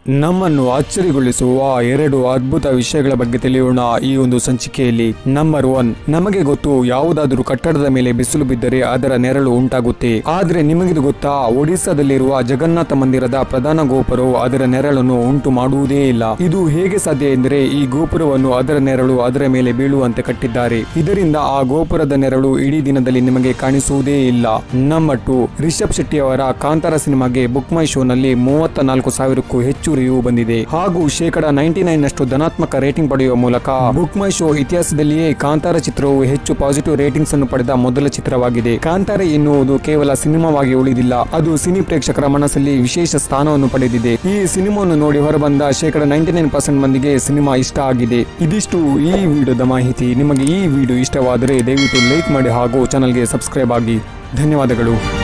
ನಮ್ಮನ್ನು ಅಚ್ಚರಿಗೊಳಿಸುವ ಎರಡು ಅದ್ಭುತ ವಿಷಯಗಳ ಬಗ್ಗೆ ತಿಳಿಯೋಣ ಈ ಒಂದು ಸಂಚಿಕೆಯಲ್ಲಿ ನಂಬರ್ ಒನ್ ನಮಗೆ ಗೊತ್ತು ಯಾವುದಾದರೂ ಕಟ್ಟಡದ ಮೇಲೆ ಬಿಸಿಲು ಬಿದ್ದರೆ ಅದರ ನೆರಳು ಉಂಟಾಗುತ್ತೆ ಆದ್ರೆ ನಿಮಗಿದು ಗೊತ್ತಾ ಒಡಿಸ್ಸಾದಲ್ಲಿರುವ ಜಗನ್ನಾಥ ಮಂದಿರದ ಪ್ರಧಾನ ಗೋಪುರವು ಅದರ ನೆರಳನ್ನು ಉಂಟು ಮಾಡುವುದೇ ಇಲ್ಲ ಇದು ಹೇಗೆ ಸಾಧ್ಯ ಎಂದರೆ ಈ ಗೋಪುರವನ್ನು ಅದರ ನೆರಳು ಅದರ ಮೇಲೆ ಬೀಳುವಂತೆ ಕಟ್ಟಿದ್ದಾರೆ ಇದರಿಂದ ಆ ಗೋಪುರದ ನೆರಳು ಇಡೀ ದಿನದಲ್ಲಿ ನಿಮಗೆ ಕಾಣಿಸುವುದೇ ಇಲ್ಲ ನಂಬರ್ ಟು ರಿಷಬ್ ಶೆಟ್ಟಿ ಅವರ ಕಾಂತಾರ ಸಿನಿಮಾಗೆ ಬುಕ್ ಮೈ ಶೋನಲ್ಲಿ ಮೂವತ್ತ ನಾಲ್ಕು ಸಾವಿರಕ್ಕೂ ಹೆಚ್ಚು ರಿವ್ಯೂ ಬಂದಿದೆ ಹಾಗೂ ಶೇಕಡ ನೈಂಟಿ ನೈನ್ ನಷ್ಟು ಧನಾತ್ಮಕ ರೇಟಿಂಗ್ ಪಡೆಯುವ ಮೂಲಕ ಬುಕ್ ಮೈ ಶೋ ಇತಿಹಾಸದಲ್ಲಿಯೇ ಕಾಂತಾರ ಚಿತ್ರವು ಹೆಚ್ಚು ಪಾಸಿಟಿವ್ ರೇಟಿಂಗ್ಸ್ ಅನ್ನು ಪಡೆದ ಮೊದಲ ಚಿತ್ರವಾಗಿದೆ ಕಾಂತಾರ ಎನ್ನುವುದು ಕೇವಲ ಸಿನಿಮಾವಾಗಿ ಉಳಿದಿಲ್ಲ ಅದು ಸಿನಿ ಪ್ರೇಕ್ಷಕರ ಮನಸ್ಸಲ್ಲಿ ವಿಶೇಷ ಸ್ಥಾನವನ್ನು ಪಡೆದಿದೆ ಈ ಸಿನಿಮಾವನ್ನು ನೋಡಿ ಹೊರಬಂದ ಶೇಕಡ ನೈಂಟಿ ನೈನ್ ಪರ್ಸೆಂಟ್ ಮಂದಿಗೆ ಸಿನಿಮಾ ಇಷ್ಟ ಆಗಿದೆ ಇದಿಷ್ಟು ಈ ವಿಡಿಯೋದ ಮಾಹಿತಿ ನಿಮಗೆ ಈ ವಿಡಿಯೋ ಇಷ್ಟವಾದರೆ ದಯವಿಟ್ಟು ಲೈಕ್ ಮಾಡಿ ಹಾಗೂ ಚಾನಲ್ಗೆ ಸಬ್ಸ್ಕ್ರೈಬ್ ಆಗಿ ಧನ್ಯವಾದಗಳು